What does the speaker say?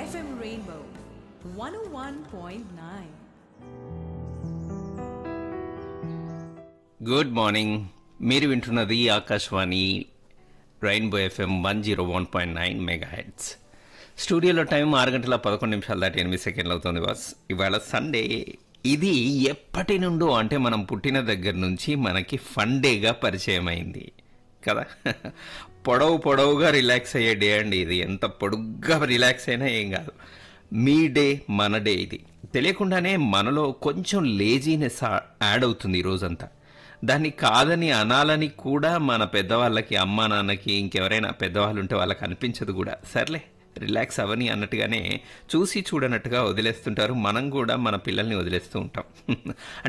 FM Rainbow 101.9. Good morning మీరు వింటున్నది Akashvani rainbow FM one zero one point nine megahertz స్టూడియోలో time ఆరు గంటల పదకొండు నిమిషాల దాటి ఎనిమిది సెకండ్లు అవుతుంది బాస్ ఇవాళ సండే ఇది ఎప్పటి నుండో అంటే మనం పుట్టిన దగ్గర నుంచి మనకి ఫన్ డేగా పరిచయం అయింది కదా పొడవు పొడవుగా రిలాక్స్ అయ్యే డే అండి ఇది ఎంత పొడుగ్గా రిలాక్స్ అయినా ఏం కాదు మీ డే మన డే ఇది తెలియకుండానే మనలో కొంచెం లేజీనెస్ యాడ్ అవుతుంది ఈ రోజంతా దాన్ని కాదని అనాలని కూడా మన పెద్దవాళ్ళకి అమ్మా నాన్నకి ఇంకెవరైనా పెద్దవాళ్ళు ఉంటే వాళ్ళకి అనిపించదు కూడా సర్లే రిలాక్స్ అవని అన్నట్టుగానే చూసి చూడనట్టుగా వదిలేస్తుంటారు మనం కూడా మన పిల్లల్ని వదిలేస్తూ ఉంటాం